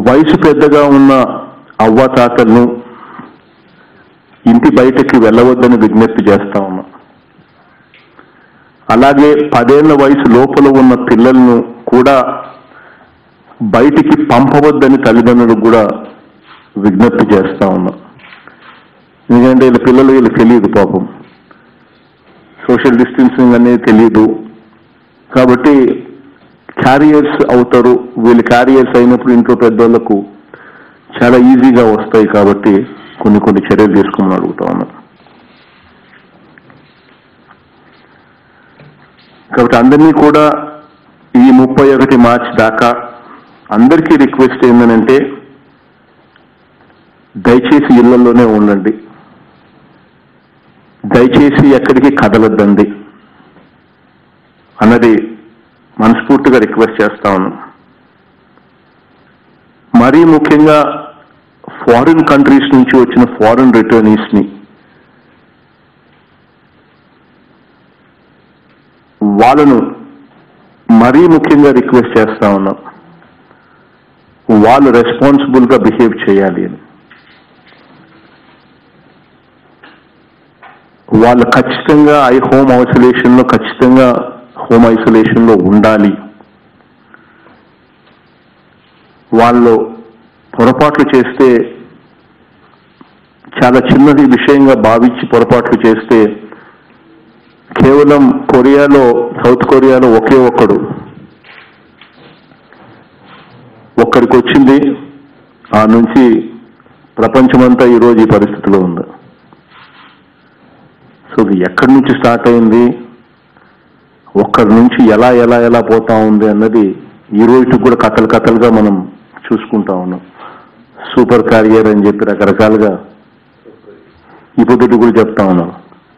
వయసు పెద్దగా ఉన్న అవ్వాతాతలను ఇంటి బయటకి వెళ్ళవద్దని విజ్ఞప్తి చేస్తా ఉన్నా అలాగే పదేళ్ల వయసు లోపల ఉన్న పిల్లలను కూడా బయటికి పంపవద్దని తల్లిదండ్రులకు కూడా విజ్ఞప్తి చేస్తా ఉన్నా ఎందుకంటే వీళ్ళ పిల్లలు వీళ్ళు తెలియదు పాపం సోషల్ డిస్టెన్సింగ్ అనేది తెలియదు కాబట్టి క్యారియర్స్ అవుతారు వీళ్ళు క్యారియర్స్ అయినప్పుడు ఇంట్లో పెద్దోళ్లకు చాలా ఈజీగా వస్తాయి కాబట్టి కొన్ని కొన్ని చర్యలు తీసుకోమని అడుగుతా ఉన్నా కాబట్టి అందరినీ కూడా ఈ ముప్పై ఒకటి మార్చ్ దాకా అందరికీ రిక్వెస్ట్ ఏంటంటే దయచేసి ఇళ్లలోనే ఉండండి దయచేసి ఎక్కడికి కదలొద్దండి అన్నది మనస్ఫూర్తిగా రిక్వెస్ట్ చేస్తా ఉన్నాను మరీ ముఖ్యంగా ఫారిన్ కంట్రీస్ నుంచి వచ్చిన ఫారిన్ రిటర్నీస్ ని వాళ్ళను మరీ ముఖ్యంగా రిక్వెస్ట్ చేస్తా ఉన్నాం వాళ్ళు రెస్పాన్సిబుల్ గా బిహేవ్ చేయాలి అని వాళ్ళు ఖచ్చితంగా ఐ హోమ్ ఐసోలేషన్ లో ఖచ్చితంగా హోమ్ ఐసోలేషన్ లో ఉండాలి వాళ్ళు పొరపాట్లు చేస్తే చాలా చిన్నది విషయంగా భావించి పొరపాట్లు చేస్తే కేవలం కొరియాలో సౌత్ కొరియాలో ఒకే ఒక్కడు ఒక్కడికి వచ్చింది ఆ నుంచి ప్రపంచమంతా ఈరోజు ఈ పరిస్థితిలో ఉంది సో ఇది ఎక్కడి నుంచి స్టార్ట్ అయింది ఒక్కడి నుంచి ఎలా ఎలా ఎలా పోతా ఉంది అన్నది ఈ రోజుకి కూడా కథలు కథలుగా మనం చూసుకుంటా ఉన్నాం సూపర్ క్యారియర్ అని చెప్పి రకరకాలుగా ఇప్పుడు కూడా చెప్తా ఉన్నాం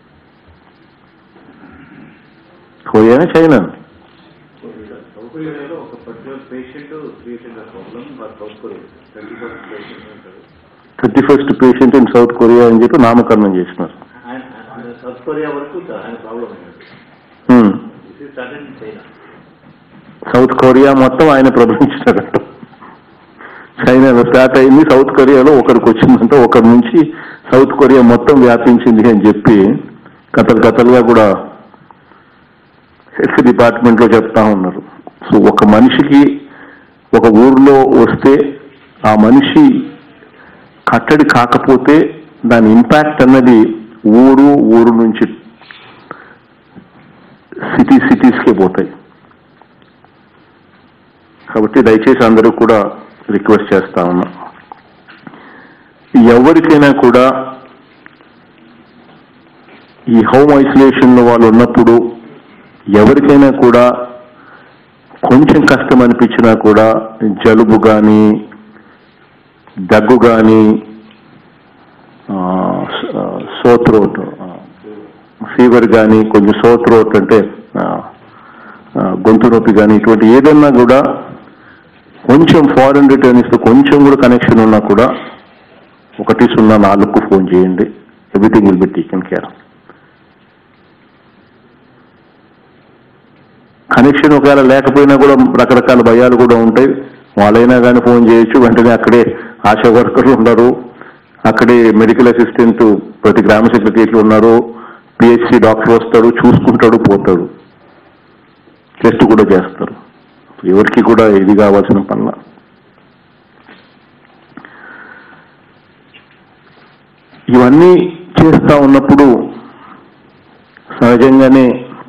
కొరియానే చైనా సౌత్ కొరియాలో ఒక particular patient created the problem but South Korea twenty first patient అంటారు thirty first patient in South Korea అని చెప్పి నామకరణం చేసినారు ఆయన ఆయన సౌత్ కొరియా వరకు ఆయన ప్రాబ్లం అయినది Hmm. This is started in China South Korea మొత్తం ఆయన ప్రబలించినారంట చైనాలో స్టార్ట్ అయింది సౌత్ కొరియాలో ఒకరికి వచ్చిందంటే ఒకరి నుంచి సౌత్ కొరియా మొత్తం వ్యాపించింది అని చెప్పి కథలు కథలుగా కూడా హెల్త్ డిపార్ట్మెంట్ లో చెప్తా ఉన్నారు సో ఒక మనిషికి ఒక ఊరిలో వస్తే ఆ మనిషి కట్టడి కాకపోతే దాని ఇంపాక్ట్ అన్నది ఊరు ఊరు నుంచి సిటీ సిటీస్కే పోతాయి కాబట్టి దయచేసి అందరూ కూడా రిక్వెస్ట్ చేస్తా ఉన్నా ఎవరికైనా కూడా ఈ హోమ్ ఐసోలేషన్ లో వాళ్ళు ఉన్నప్పుడు ఎవరికైనా కూడా కొంచెం కష్టం అనిపించినా కూడా జలుబు కానీ దగ్గు కానీ సోత్రోట్ ఫీవర్ కానీ కొంచెం సోత్రోట్ అంటే ఆ, ఆ, గొంతు నొప్పి కానీ ఇటువంటి ఏదన్నా కూడా కొంచెం ఫారెన్ రిటర్న్స్ తో కొంచెం కూడా కనెక్షన్ ఉన్నా కూడా ఒకటి సున్నా నాలుగుకు ఫోన్ చేయండి everything will be taken care connection ఒకవేళ లేకపోయినా కూడా రకరకాల భయాలు కూడా ఉంటాయి వాళ్ళైనా కానీ ఫోన్ చేయొచ్చు వెంటనే అక్కడే ఆశా వర్కర్లు ఉన్నారు అక్కడే మెడికల్ అసిస్టెంట్ ప్రతి గ్రామ సెక్రటరీలు ఉన్నారు పిహెచ్సి డాక్టర్ వస్తాడు చూసుకుంటాడు పోతాడు టెస్ట్ కూడా చేస్తారు ఎవరికి కూడా ఇది కావాల్సిన పనుల ఇవన్నీ చేస్తా ఉన్నప్పుడు సహజంగానే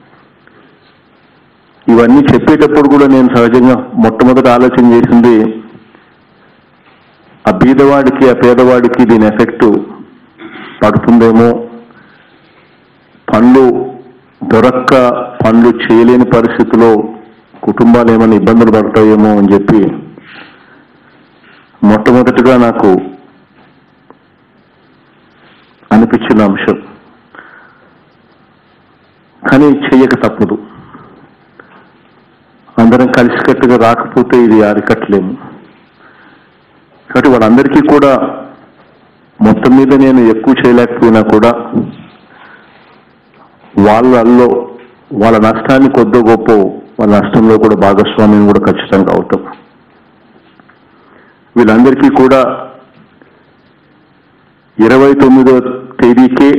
ఇవన్నీ చెప్పేటప్పుడు కూడా నేను సహజంగా మొట్టమొదట ఆలోచన చేసింది ఆ బీదవాడికి ఆ పేదవాడికి దీని ఎఫెక్ట్ పడుతుందేమో పనులు దొరక్క పనులు చేయలేని పరిస్థితిలో కుటుంబాలు ఏమైనా ఇబ్బందులు పడతాయేమో అని చెప్పి మొట్టమొదటిగా నాకు అనిపించిన అంశం కానీ చెయ్యక తప్పదు అందరం కలిసికట్టుగా రాకపోతే ఇది అరికట్టలేము కాబట్టి వాళ్ళందరికీ కూడా మొత్తం మీద నేను ఎక్కువ చేయలేకపోయినా కూడా వాళ్ళల్లో వాళ్ళ నష్టాన్ని కొద్దో గొప్ప వాళ్ళ నష్టంలో కూడా భాగస్వామ్యం కూడా ఖచ్చితంగా అవుతాం వీళ్ళందరికీ కూడా ఇరవై తొమ్మిదో తేదీకే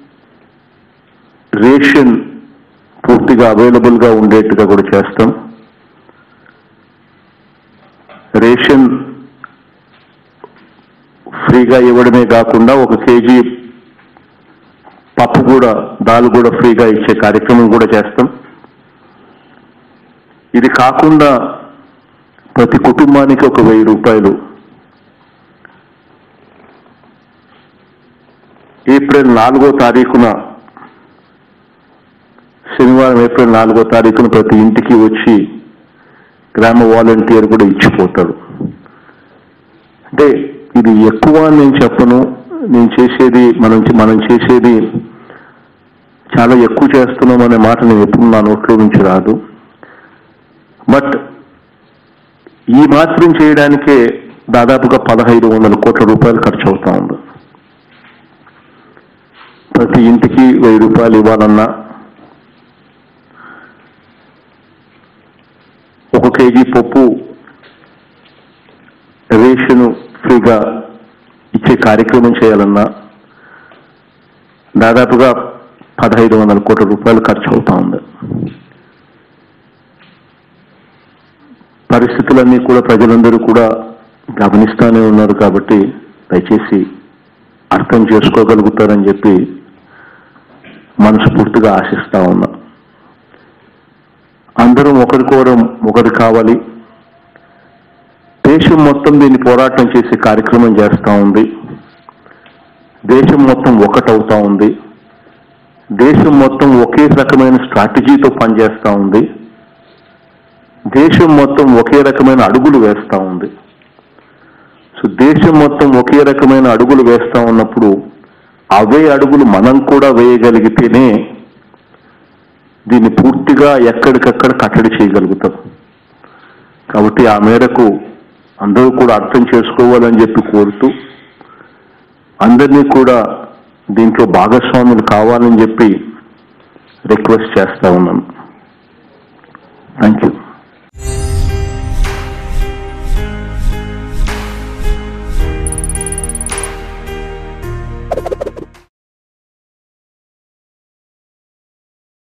రేషన్ పూర్తిగా అవైలబుల్గా ఉండేట్టుగా కూడా చేస్తాం రేషన్ ఫ్రీగా ఇవ్వడమే కాకుండా ఒక కేజీ పప్పు కూడా దాల్ కూడా ఫ్రీగా ఇచ్చే కార్యక్రమం కూడా చేస్తాం ఇది కాకుండా ప్రతి కుటుంబానికి ఒక వెయ్యి రూపాయలు ఏప్రిల్ నాలుగో తారీఖున శనివారం ఏప్రిల్ నాలుగో తారీఖున ప్రతి ఇంటికి వచ్చి గ్రామ వాలంటీర్ కూడా ఇచ్చిపోతాడు అంటే ఇది ఎక్కువ అని నేను చెప్పను నేను చేసేది మనం మనం చేసేది చాలా ఎక్కువ చేస్తున్నాం అనే మాట నేను ఎప్పుడు నా నోట్లో నుంచి రాదు బట్ ఈ మాత్రం చేయడానికే దాదాపుగా పదహైదు వందల కోట్ల రూపాయలు ఖర్చు అవుతా ఉంది ప్రతి ఇంటికి వెయ్యి రూపాయలు ఇవ్వాలన్నా ఒక కేజీ పప్పు రేషను ఫ్రీగా ఇచ్చే కార్యక్రమం చేయాలన్నా దాదాపుగా పదహైదు వందల కోట్ల రూపాయలు ఖర్చు అవుతా ఉంది పరిస్థితులన్నీ కూడా ప్రజలందరూ కూడా గమనిస్తానే ఉన్నారు కాబట్టి దయచేసి అర్థం చేసుకోగలుగుతారని చెప్పి మనస్ఫూర్తిగా ఆశిస్తా ఉన్నా అందరం ఒకరికోరం ఒకరు కావాలి దేశం మొత్తం దీన్ని పోరాటం చేసే కార్యక్రమం చేస్తూ ఉంది దేశం మొత్తం ఒకటవుతా ఉంది దేశం మొత్తం ఒకే రకమైన స్ట్రాటజీతో పనిచేస్తూ ఉంది దేశం మొత్తం ఒకే రకమైన అడుగులు వేస్తూ ఉంది సో దేశం మొత్తం ఒకే రకమైన అడుగులు వేస్తూ ఉన్నప్పుడు అవే అడుగులు మనం కూడా వేయగలిగితేనే దీన్ని పూర్తిగా ఎక్కడికక్కడ కట్టడి చేయగలుగుతాం కాబట్టి ఆ మేరకు అందరూ కూడా అర్థం చేసుకోవాలని చెప్పి కోరుతూ అందరినీ కూడా దీంట్లో భాగస్వాములు కావాలని చెప్పి రిక్వెస్ట్ చేస్తా ఉన్నాను థ్యాంక్ యూ